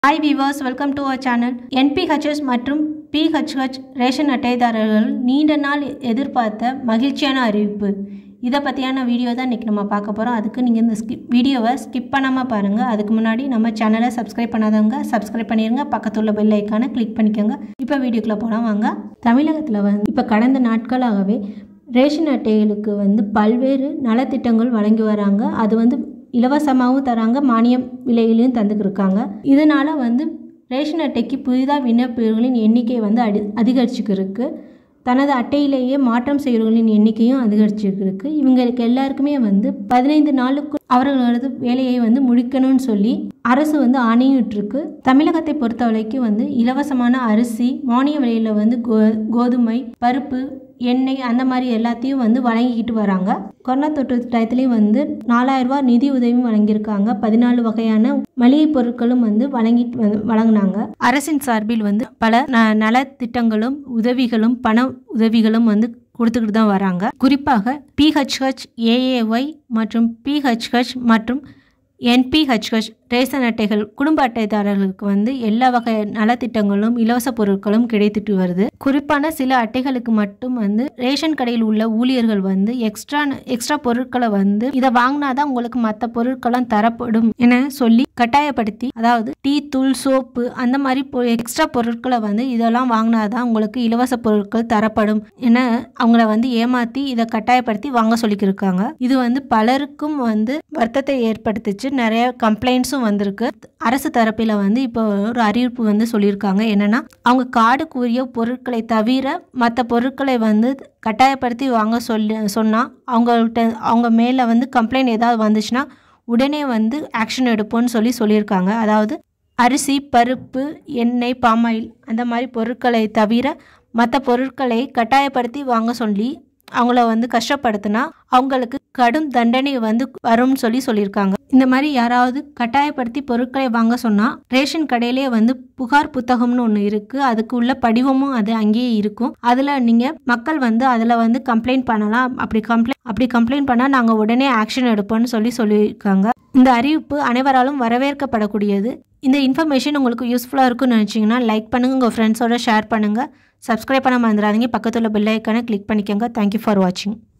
hi viewers welcome to our channel NPHS மற்றும் PHH ration அட்டைதாரர்கள் நீண்ட நாள் எதிர்பார்த்த மகிழ்ச்சியான அறிவிப்பு இதை பற்றியான வீடியோ தான் இன்றைக்கி நம்ம பார்க்க போகிறோம் அதுக்கு நீங்கள் இந்த ஸ்கிப் வீடியோவை ஸ்கிப் பண்ணாமல் பாருங்கள் அதுக்கு முன்னாடி நம்ம சேனலை சப்ஸ்கிரைப் பண்ணாதவங்க சப்ஸ்கிரைப் பண்ணிடுங்க பக்கத்துள்ள பெல் ஐக்கானை கிளிக் பண்ணிக்கோங்க இப்போ வீடியோக்குள்ளே போனால் வாங்க தமிழகத்தில் வந்து இப்போ கடந்த நாட்களாகவே ரேஷன் அட்டைகளுக்கு வந்து பல்வேறு நலத்திட்டங்கள் வழங்கி வராங்க அது வந்து இலவசமாகவும் தராங்க மானியம் விலையிலையும் தந்துக்கிருக்காங்க இதனால் வந்து ரேஷன் அட்டைக்கு புதிதாக விண்ணப்பர்களின் எண்ணிக்கை வந்து அடி அதிகரிச்சுக்கிருக்கு தனது அட்டையிலேயே மாற்றம் செய்கிறவர்களின் எண்ணிக்கையும் அதிகரிச்சுக்கிருக்கு இவங்களுக்கு எல்லாருக்குமே வந்து பதினைந்து நாளுக்கு அவர்களது வேலையை வந்து முடிக்கணும்னு சொல்லி அரசு வந்து ஆணையிட்டிருக்கு தமிழகத்தை பொறுத்த வரைக்கும் வந்து இலவசமான அரிசி மானிய விலையில் வந்து கோ கோதுமை பருப்பு எண்ணெய் அந்த மாதிரி எல்லாத்தையும் வந்து வழங்கிக்கிட்டு வராங்க கொரோனா தொற்று டயத்துலேயும் வந்து நாலாயிரம் ரூபாய் நிதி உதவியும் வழங்கியிருக்காங்க பதினாலு வகையான மளிகை பொருட்களும் வந்து வழங்கிட்டு வந்து வழங்கினாங்க அரசின் சார்பில் வந்து பல ந நலத்திட்டங்களும் உதவிகளும் பண உதவிகளும் வந்து கொடுத்துக்கிட்டு தான் வராங்க குறிப்பாக பிஹெச்ஹெச் ஏஏஒய் மற்றும் பிஹெச்ஹெச் மற்றும் என்பிஹெச்ஹெச் ரேஷன் அட்டைகள் குடும்ப அட்டைதாரர்களுக்கு வந்து எல்லா வகை நலத்திட்டங்களும் இலவச பொருட்களும் கிடைத்துட்டு வருது குறிப்பான சில அட்டைகளுக்கு மட்டும் வந்து ரேஷன் கடையில் உள்ள ஊழியர்கள் வந்து எக்ஸ்ட்ரா எக்ஸ்ட்ரா பொருட்களை வந்து இதை வாங்கினாதான் உங்களுக்கு மற்ற பொருட்களும் தரப்படும் என சொல்லி கட்டாயப்படுத்தி அதாவது டீ தூள் சோப்பு அந்த மாதிரி எக்ஸ்ட்ரா பொருட்களை வந்து இதெல்லாம் வாங்கினாதான் உங்களுக்கு இலவச பொருட்கள் தரப்படும் என அவங்கள வந்து ஏமாத்தி இதை கட்டாயப்படுத்தி வாங்க சொல்லிக்கிருக்காங்க இது வந்து பலருக்கும் வந்து வருத்தத்தை ஏற்படுத்துச்சு நிறைய கம்ப்ளைண்ட்ஸும் வந்திருக்கு அரசு தரப்பில் வந்து இப்போ ஒரு அறிவிப்பு வந்து சொல்லியிருக்காங்க என்னன்னா அவங்க கார்டுக்குரிய பொருட்களை தவிர மற்ற பொருட்களை வந்து கட்டாயப்படுத்தி வாங்க சொல்லி சொன்னால் அவங்கள்ட்ட அவங்க மேலே வந்து கம்ப்ளைண்ட் ஏதாவது வந்துச்சுன்னா உடனே வந்து ஆக்ஷன் எடுப்போம்னு சொல்லி சொல்லியிருக்காங்க அதாவது அரிசி பருப்பு எண்ணெய் பாமாயில் அந்த மாதிரி பொருட்களை தவிர மற்ற பொருட்களை கட்டாயப்படுத்தி வாங்க சொல்லி அவங்கள வந்து கஷ்டப்படுத்தினா அவங்களுக்கு கடும் தண்டனை வந்து வரும்னு சொல்லி சொல்லியிருக்காங்க இந்த மாதிரி யாராவது கட்டாயப்படுத்தி பொருட்களை வாங்க சொன்னால் ரேஷன் கடையிலே வந்து புகார் புத்தகம்னு ஒன்று இருக்குது அதுக்கு உள்ள படிவமும் அது அங்கேயே இருக்கும் அதில் நீங்கள் மக்கள் வந்து அதில் வந்து கம்ப்ளைண்ட் பண்ணலாம் அப்படி கம்ப்ளைண்ட் அப்படி கம்ப்ளைண்ட் பண்ணால் நாங்கள் உடனே ஆக்ஷன் எடுப்போம்னு சொல்லி சொல்லியிருக்காங்க இந்த அறிவிப்பு அனைவராலும் வரவேற்கப்படக்கூடியது இந்த இன்ஃபர்மேஷன் உங்களுக்கு யூஸ்ஃபுல்லாக இருக்கும்னு நினச்சிங்கன்னா லைக் பண்ணுங்கள் உங்கள் ஃப்ரெண்ட்ஸோட ஷேர் பண்ணுங்கள் சப்ஸ்கிரைப் பண்ண மறந்துடாதீங்க பக்கத்தில் பெல் ஐக்கானை கிளிக் பண்ணிக்கோங்க தேங்க்யூ ஃபார் வாட்சிங்